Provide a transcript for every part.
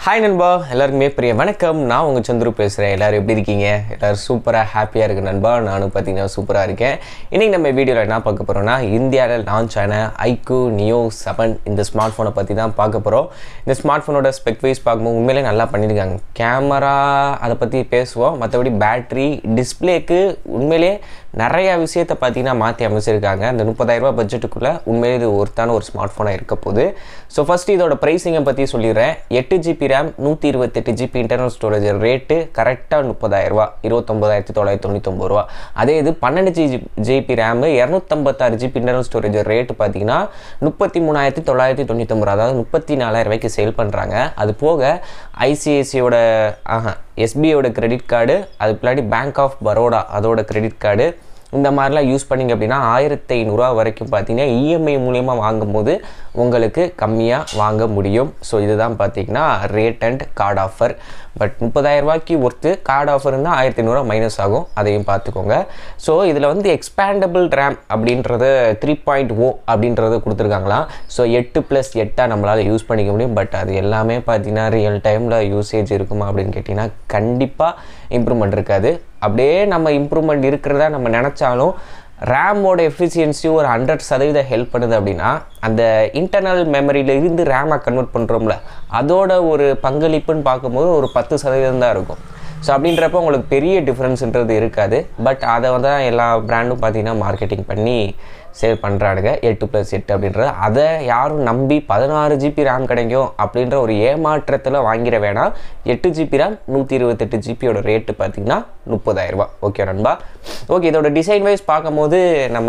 hi நண்பா எல்லாருக்குமே பெரிய வணக்கம் நான் உங்கள் சந்துரு பேசுகிறேன் எல்லோரும் எப்படி இருக்கீங்க எல்லோரும் சூப்பராக ஹாப்பியாக இருக்கு நண்பா நானும் பார்த்தீங்கன்னா சூப்பராக இருக்கேன் இன்றைக்கி நம்ம வீடியோவில் என்ன பார்க்க போகிறோம்னா இந்தியாவில் லான்ச் ஆன ஐக்கு நியோ செவன் இந்த ஸ்மார்ட் ஃபோனை பற்றி தான் பார்க்க போகிறோம் இந்த ஸ்மார்ட் ஃபோனோட ஸ்பெக் வைஸ் பார்க்கும்போது உண்மையிலே நல்லா பண்ணியிருக்காங்க கேமரா அதை பற்றி பேசுவோம் மற்றபடி பேட்ரி டிஸ்பிளேக்கு உண்மையிலே நிறைய விஷயத்தை பார்த்தீங்கன்னா மாற்றி அமைச்சிருக்காங்க அந்த முப்பதாயிரரூபா பட்ஜெட்டுக்குள்ளே உண்மையிலே இது ஒருத்தான ஒரு ஸ்மார்ட் ஃபோனாக இருக்க போகுது ஸோ ஃபஸ்ட்டு இதோட ப்ரைஸிங்கை பற்றி சொல்லிடுறேன் எட்டு ஜிபி ரேம் நூற்றி இருபத்தெட்டு ஜிபி இன்டர்னல் ஸ்டோரேஜ் ரேட்டு கரெக்டாக முப்பதாயிரரூபா இருபத்தொம்பதாயிரத்தி தொள்ளாயிரத்தி தொண்ணூத்தொம்பது ரூபா அதே இது பன்னெண்டு ஜி ஜிபி ரேமு இரநூத்தம்பத்தாறு ஜிபி இன்டர்னல் ஸ்டோரேஜ் ரேட்டு பார்த்தீங்கன்னா முப்பத்தி மூணாயிரத்தி தொள்ளாயிரத்தி தொண்ணூத்தொம்பது ரூபா அதாவது முப்பத்தி நாலாயிரம் ரூபாய்க்கு சேல் பண்ணுறாங்க அது போக ஐசிஐசியோட ஆஹா எஸ்பிஐயோட கிரெடிட் கார்டு அது பின்னாடி பேங்க் ஆஃப் பரோடா அதோட கிரெடிட் கார்டு இந்த மாதிரிலாம் யூஸ் பண்ணிங்க அப்படின்னா ஆயிரத்தி ஐநூறுரூவா வரைக்கும் பார்த்தீங்கன்னா இஎம்ஐ மூலியமாக வாங்கும்போது உங்களுக்கு கம்மியாக வாங்க முடியும் ஸோ இதுதான் பார்த்தீங்கன்னா rate and card offer but முப்பதாயிரரூபாய்க்கு ஒர்த்து கார்டு ஆஃபர் இருந்தால் ஆயிரத்தி ஐநூறுரூவா மைனஸ் ஆகும் அதையும் பார்த்துக்கோங்க ஸோ இதில் வந்து எக்ஸ்பேண்டபிள் ரேம் அப்படின்றது த்ரீ பாயிண்ட் ஓ அப்படின்றத கொடுத்துருக்காங்களாம் ஸோ எட்டு ப்ளஸ் எட்டாக நம்மளால் யூஸ் பண்ணிக்க முடியும் பட் அது எல்லாமே பார்த்தீங்கன்னா ரியல் டைமில் யூசேஜ் இருக்குமா அப்படின்னு கேட்டிங்கன்னா கண்டிப்பாக இம்ப்ரூவ்மெண்ட் இருக்காது அப்படியே நம்ம இம்ப்ரூவ்மெண்ட் இருக்கிறதா நம்ம நினச்சாலும் ரேமோட எஃபிஷியன்சி ஒரு ஹண்ட்ரட் சதவீதம் ஹெல்ப் பண்ணுது அப்படின்னா அந்த இன்டர்னல் மெமரியில் இருந்து ரேமை கன்வெர்ட் பண்ணுறோம்ல அதோட ஒரு பங்களிப்புன்னு பார்க்கும்போது ஒரு பத்து சதவீதம் தான் இருக்கும் ஸோ அப்படின்றப்ப உங்களுக்கு பெரிய டிஃப்ரென்ஸுன்றது இருக்காது பட் அதை வந்து எல்லா ப்ராண்டும் பார்த்தீங்கன்னா மார்க்கெட்டிங் பண்ணி சேல் பண்ணுறானுங்க எட்டு ப்ளஸ் எட்டு அப்படின்றது அதை யாரும் நம்பி பதினாறு ஜிபி ரேம் கிடைக்கும் அப்படின்ற ஒரு ஏமாற்றத்தில் வாங்கிட வேணாம் எட்டு ஜிபி ரேம் நூற்றி இருபத்தெட்டு ஜிபியோட ரேட்டு பார்த்தீங்கன்னா முப்பதாயிரரூபா ஓகே நண்பா ஓகே இதோட டிசைன் வைஸ் பார்க்கும்போது நம்ம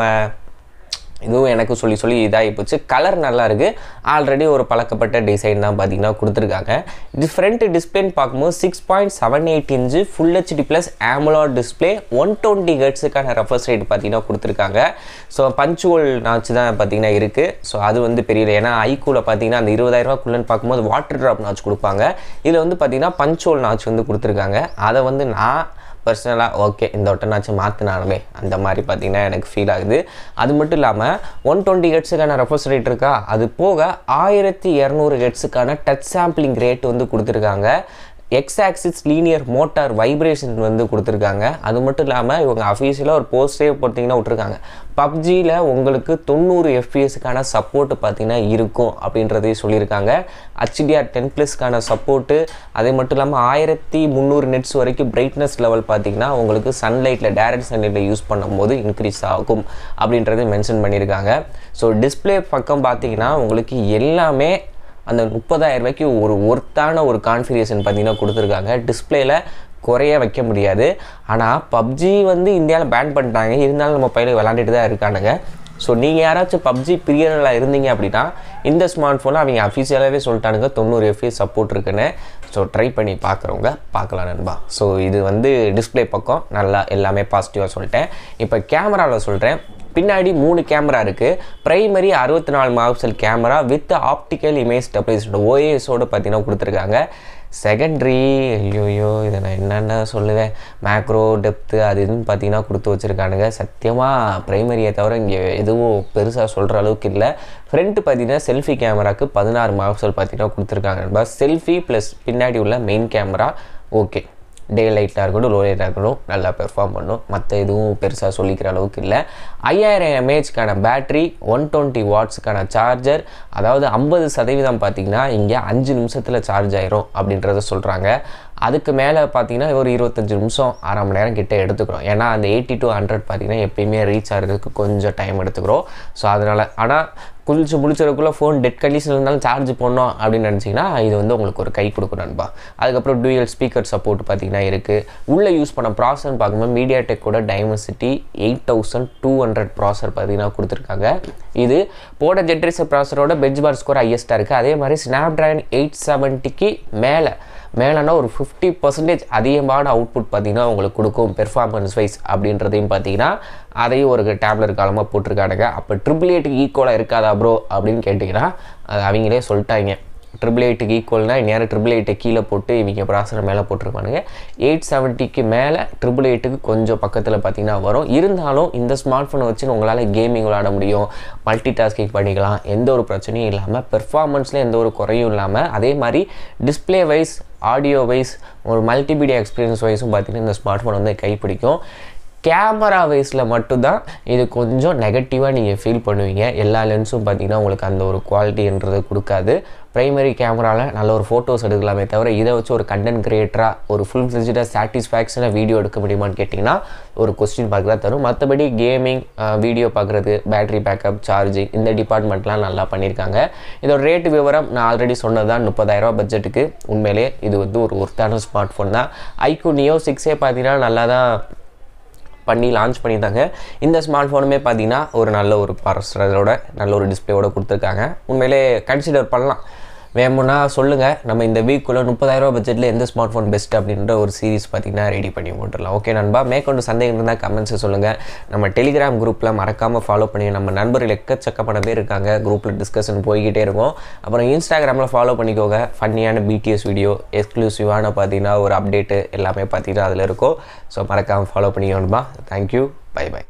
இதுவும் எனக்கு சொல்லி சொல்லி இதாகி போச்சு கலர் நல்லா இருக்குது ஆல்ரெடி ஒரு பழக்கப்பட்ட டிசைன் தான் பார்த்தீங்கன்னா கொடுத்துருக்காங்க இது ஃப்ரண்ட் டிஸ்பிளேன்னு பார்க்கும்போது six point seven eight inch full HD plus ஆமுலா டிஸ்பிளே ஒன் டுவெண்ட்டி ஹெட்ஸுக்கான ரெஃபர்ஸ் ரேட் பார்த்தீங்கன்னா கொடுத்துருக்காங்க ஸோ பஞ்சுவல் நாச்சு தான் பார்த்தீங்கன்னா இருக்குது ஸோ அது வந்து பெரியல ஏன்னா ஐக்கூவில் பார்த்தீங்கன்னா அந்த இருபதாயிரரூபாக்குள்ளேன்னு பார்க்கும்போது வாட்டர் ட்ராப் நாச்சு கொடுப்பாங்க இதில் வந்து பார்த்தீங்கன்னா பஞ்சுவல் நாச்சு வந்து கொடுத்துருக்காங்க அதை வந்து நான் பர்சனலாக ஓகே இந்த ஒட்டனாச்சும் மாற்றினாலுமே அந்த மாதிரி பார்த்தீங்கன்னா எனக்கு ஃபீல் ஆகுது அது மட்டும் இல்லாமல் ஒன் டுவெண்ட்டி ஹெட்ஸுக்கான ரெஃபர்ஸ் ரேட் இருக்கா அது போக ஆயிரத்தி இரநூறு ஹெட்ஸுக்கான டச் சாம்பிளிங் ரேட் வந்து கொடுத்துருக்காங்க X axis linear motor vibration வந்து கொடுத்துருக்காங்க அது மட்டும் இல்லாமல் இவங்க அஃபீஷியலாக ஒரு போஸ்டே பார்த்தீங்கன்னா விட்ருக்காங்க பப்ஜியில் உங்களுக்கு தொண்ணூறு எஃபிஎஸ்க்கான சப்போர்ட்டு பார்த்தீங்கன்னா இருக்கும் அப்படின்றதையும் சொல்லியிருக்காங்க ஹச்டிஆர் டென் ப்ளஸ்க்கான சப்போர்ட்டு அதே மட்டும் இல்லாமல் ஆயிரத்தி முந்நூறு நெட்ஸ் வரைக்கும் பிரைட்னஸ் லெவல் பார்த்தீங்கன்னா உங்களுக்கு சன்லைட்டில் டேரக்ட் சன்லைட்டில் யூஸ் பண்ணும்போது இன்க்ரீஸ் ஆகும் அப்படின்றத மென்ஷன் பண்ணியிருக்காங்க ஸோ டிஸ்பிளே பக்கம் பார்த்தீங்கன்னா உங்களுக்கு எல்லாமே அந்த முப்பதாயிரம் ரூபாய்க்கு ஒரு ஒர்த்தான ஒரு கான்ஃபிகரேஷன் பார்த்தீங்கன்னா கொடுத்துருக்காங்க டிஸ்பிளேயில் குறைய வைக்க முடியாது ஆனால் பப்ஜி வந்து இந்தியாவில் பேன் பண்ணிட்டாங்க இருந்தாலும் நம்ம பையன் விளாண்டுட்டு தான் இருக்கானுங்க ஸோ நீங்கள் யாராச்சும் பப்ஜி பிரியர்களாக இருந்தீங்க அப்படின்னா இந்த ஸ்மார்ட் ஃபோனில் அவங்க அஃபீஷியலாகவே சொல்லிட்டானுங்க தொண்ணூறு எஃப்எஸ் சப்போர்ட் இருக்குன்னு ஸோ ட்ரை பண்ணி பார்க்குறவங்க பார்க்கலாம் நண்பா ஸோ இது வந்து டிஸ்பிளே பக்கம் நல்லா எல்லாமே பாசிட்டிவாக சொல்லிட்டேன் இப்போ கேமராவில் சொல்கிறேன் பின்னாடி மூணு கேமரா இருக்குது ப்ரைமரி அறுபத்தி நாலு megapixel camera with optical image stabilised ஓஏஎஸோடு பார்த்தீங்கன்னா கொடுத்துருக்காங்க செகண்ட்ரி ஐயோயோ இதை நான் என்னென்ன சொல்லுவேன் மேக்ரோ டெப்த்து அது இதுன்னு பார்த்தீங்கன்னா கொடுத்து வச்சுருக்கானுங்க சத்தியமாக ப்ரைமரியை தவிர இங்கே எதுவும் பெருசாக சொல்கிற அளவுக்கு இல்லை ஃப்ரண்ட் பார்த்தீங்கன்னா செல்ஃபி கேமராக்கு பதினாறு மெகாபிக்சல் பார்த்தீங்கன்னா கொடுத்துருக்காங்க செல்ஃபி ப்ளஸ் பின்னாடி உள்ள மெயின் கேமரா ஓகே டே லைட்டாக இருக்கட்டும் லோ லைட்டாக இருக்கட்டும் நல்லா பெர்ஃபார்ம் பண்ணும் மற்ற எதுவும் பெருசாக சொல்லிக்கிற அளவுக்கு இல்லை ஐயாயிரம் எம்ஏஹெச்க்கான பேட்ரி ஒன் டுவெண்ட்டி வாட்ஸுக்கான சார்ஜர் அதாவது ஐம்பது சதவீதம் பார்த்திங்கன்னா இங்கே அஞ்சு நிமிஷத்தில் சார்ஜ் ஆயிரும் அப்படின்றத சொல்கிறாங்க அதுக்கு மேலே பார்த்தீங்கன்னா ஒரு இருபத்தஞ்சி நிமிஷம் அரை மணி நேரம் கிட்டே எடுத்துக்கிறோம் ஏன்னா அந்த எயிட்டி டு ஹண்ட்ரட் பார்த்திங்கன்னா எப்பயுமே ரீச் ஆகிறதுக்கு கொஞ்சம் டைம் எடுத்துக்கிறோம் ஸோ அதனால் ஆனால் குளிச்சு முடிச்சதுக்குள்ளே ஃபோன் டெட் கண்டிஷன் இருந்தாலும் சார்ஜ் பண்ணோம் அப்படின்னு நினச்சிங்கன்னா இது வந்து உங்களுக்கு ஒரு கை கொடுக்கும் நண்பா அதுக்கப்புறம் டூயல் ஸ்பீக்கர் சப்போர்ட் பார்த்தீங்கன்னா இருக்குது உள்ளே யூஸ் பண்ண ப்ராசர்னு பார்க்கும்போது மீடியா டெக்கோட Dimensity eight thousand two hundred processor பார்த்தீங்கன்னா கொடுத்துருக்காங்க இது போட ஜென்ரேஷன் ப்ராசரோட பெஞ்ச் பார் ஸ்கோர் ஹையஸ்ட்டாக இருக்குது அதே மாதிரி ஸ்னாப் ட்ராகன் எயிட் செவன்ட்டிக்கு மேலே மேலேனா ஒரு ஃபிஃப்டி பர்சன்டேஜ் அதிகமான அவுட்புட் பார்த்தீங்கன்னா உங்களுக்கு கொடுக்கும் பெர்ஃபார்மன்ஸ் வைஸ் அப்படின்றதையும் பார்த்தீங்கன்னா அதையும் ஒரு டேப்லெட் காலமாக போட்டிருக்கானுங்க அப்போ ட்ரிபிள் எயிட்டுக்கு ஈக்குவலாக இருக்காதா ப்ரோ அப்படின்னு கேட்டிங்கன்னா அது அவங்களே சொல்லிட்டாங்க ட்ரிபிள் எயிட்டுக்கு ஈக்குவல்னால் இந்நேரம் ட்ரிபிள் எயிட்டை கீழே போட்டு இவங்க ப்ராசரை மேலே போட்டிருப்பானுங்க எயிட் செவன்ட்டிக்கு மேலே ட்ரிபிள் எயிட்டுக்கு கொஞ்சம் பக்கத்தில் பார்த்தீங்கன்னா வரும் இருந்தாலும் இந்த ஸ்மார்ட் ஃபோனை வச்சு உங்களால் கேமிங் விளாட முடியும் மல்டி டாஸ்கிங் பண்ணிக்கலாம் எந்த ஒரு பிரச்சனையும் இல்லாமல் பெர்ஃபார்மன்ஸில் எந்த ஒரு குறையும் இல்லாமல் அதே மாதிரி டிஸ்பிளே வைஸ் ஆடியோ வைஸ் ஒரு மல்டிமீடியா எக்ஸ்பீரியன்ஸ் வைஸும் பார்த்தீங்கன்னா இந்த ஸ்மார்ட் ஃபோன் வந்து கைப்பிடிக்கும் கேமரா வைஸில் மட்டும்தான் இது கொஞ்சம் நெகட்டிவாக நீங்கள் ஃபீல் பண்ணுவீங்க எல்லா லென்ஸும் பார்த்தீங்கன்னா உங்களுக்கு அந்த ஒரு குவாலிட்டின்றது கொடுக்காது ப்ரைமரி கேமராவில் நல்ல ஒரு ஃபோட்டோஸ் எடுக்கலாமே தவிர இதை வச்சு ஒரு கண்டென்ட் கிரியேட்டராக ஒரு ஃபுல் ஃபிளிஜிடாக சாட்டிஸ்ஃபேக்ஷனாக வீடியோ எடுக்க முடியுமான்னு கேட்டிங்கன்னா ஒரு கொஸ்டின் பார்க்குறதா தரும் மற்றபடி கேமிங் வீடியோ பார்க்குறது பேட்டரி பேக்கப் சார்ஜிங் இந்த டிபார்ட்மெண்ட்லாம் நல்லா பண்ணியிருக்காங்க இதோட ரேட்டு விவரம் நான் ஆல்ரெடி சொன்னது தான் முப்பதாயிரரூபா பட்ஜெட்டுக்கு உண்மையிலே இது வந்து ஒரு ஒர்த்தான ஸ்மார்ட் ஃபோன் தான் ஐக்கு நியோ சிக்ஸே பார்த்தீங்கன்னா நல்லா தான் பண்ணி லான்ச் பண்ணியிருந்தாங்க இந்த ஸ்மார்ட் ஃபோனுமே பார்த்தீங்கன்னா ஒரு நல்ல ஒரு ப்ராசஸரோட நல்ல ஒரு டிஸ்பிளேவோட கொடுத்துருக்காங்க உண்மையிலே கன்சிடர் பண்ணலாம் வேணும்னா சொல்லுங்கள் நம்ம இந்த வீக்குள்ளே முப்பதாயிரரூபா பட்ஜெட்டில் எந்த ஸ்மார்ட் ஃபோன் பெஸ்ட் அப்படின்ற ஒரு சீரிஸ் பார்த்தீங்கன்னா ரெடி பண்ணி போட்டுடலாம் ஓகே நண்பா மேற்கொண்டு சந்தேகம் இருந்தால் கமெண்ட்ஸை சொல்லுங்கள் நம்ம டெலிகிராம் குரூப்பில் மறக்காமல் ஃபாலோ பண்ணி நம்ம நண்பர்கள் எக்கச்சக்கப்பட பேர் இருக்காங்க குரூப்பில் டிஸ்கஷன் போய்கிட்டே இருக்கும் அப்புறம் இன்ஸ்டாகிராமில் ஃபாலோ பண்ணிக்கோங்க ஃபன்னியான பிடிஎஸ் வீடியோ எக்ஸ்க்ளூசிவான பார்த்தீங்கன்னா ஒரு அப்டேட்டு எல்லாமே பார்த்தீங்கன்னா அதில் இருக்கும் ஸோ மறக்காமல் ஃபாலோ பண்ணிக்கணும்பா தேங்க்யூ பை பை